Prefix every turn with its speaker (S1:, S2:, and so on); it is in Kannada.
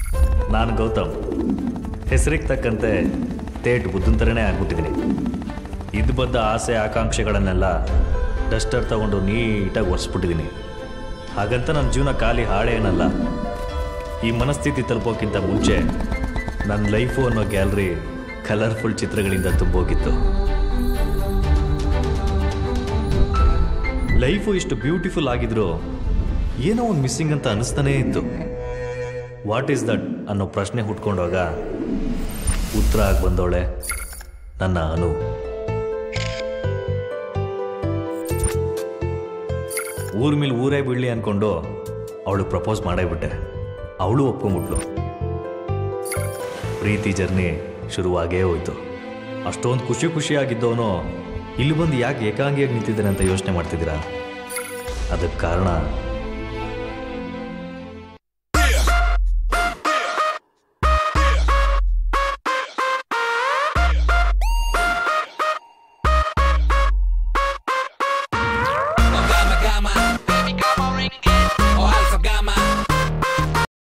S1: ನಾನು ಗೌತಮ್ ಹೆಸರಿಗೆ ತಕ್ಕಂತೆ ತೇಟ್ ಬುದ್ಧನ ಥರನೇ ಆಗ್ಬಿಟ್ಟಿದ್ದೀನಿ ಇದ್ದು ಬದ್ದ ಆಸೆ ಆಕಾಂಕ್ಷೆಗಳನ್ನೆಲ್ಲ ಡಸ್ಟರ್ ತಗೊಂಡು ನೀಟಾಗಿ ಒರೆಸ್ಬಿಟ್ಟಿದ್ದೀನಿ ಹಾಗಂತ ನನ್ನ ಜೀವನ ಖಾಲಿ ಹಾಳೆ ಏನಲ್ಲ ಈ ಮನಸ್ಥಿತಿ ತಲುಪೋಕ್ಕಿಂತ ಮುಂಚೆ ನನ್ನ ಲೈಫು ಅನ್ನೋ ಗ್ಯಾಲರಿ ಕಲರ್ಫುಲ್ ಚಿತ್ರಗಳಿಂದ ತುಂಬೋಗಿತ್ತು ಲೈಫು ಇಷ್ಟು ಬ್ಯೂಟಿಫುಲ್ ಆಗಿದ್ರು ಏನೋ ಒಂದು ಮಿಸ್ಸಿಂಗ್ ಅಂತ ಅನಿಸ್ತಾನೇ ಇತ್ತು ವಾಟ್ ಈಸ್ ದಟ್ ಅನ್ನೋ ಪ್ರಶ್ನೆ ಹುಟ್ಕೊಂಡಾಗ ಉತ್ತರ ಆಗಿ ಬಂದವಳೆ ನನ್ನ ಅನು ಊರ್ ಮೇಲೆ ಊರೇ ಬೀಳಲಿ ಅನ್ಕೊಂಡು ಅವಳು ಪ್ರಪೋಸ್ ಮಾಡೇ ಬಿಟ್ಟೆ ಅವಳು ಒಪ್ಕೊಂಬಿಟ್ಲು ಪ್ರೀತಿ ಜರ್ನಿ ಶುರುವಾಗೇ ಹೋಯ್ತು ಅಷ್ಟೊಂದು ಖುಷಿ ಖುಷಿಯಾಗಿದ್ದವನು ಇಲ್ಲಿ ಬಂದು ಯಾಕೆ ಏಕಾಂಗಿಯಾಗಿ ನಿಂತಿದ್ದಾನೆ ಅಂತ ಯೋಚನೆ ಮಾಡ್ತಿದ್ದೀರಾ ಅದಕ್ಕೆ ಕಾರಣ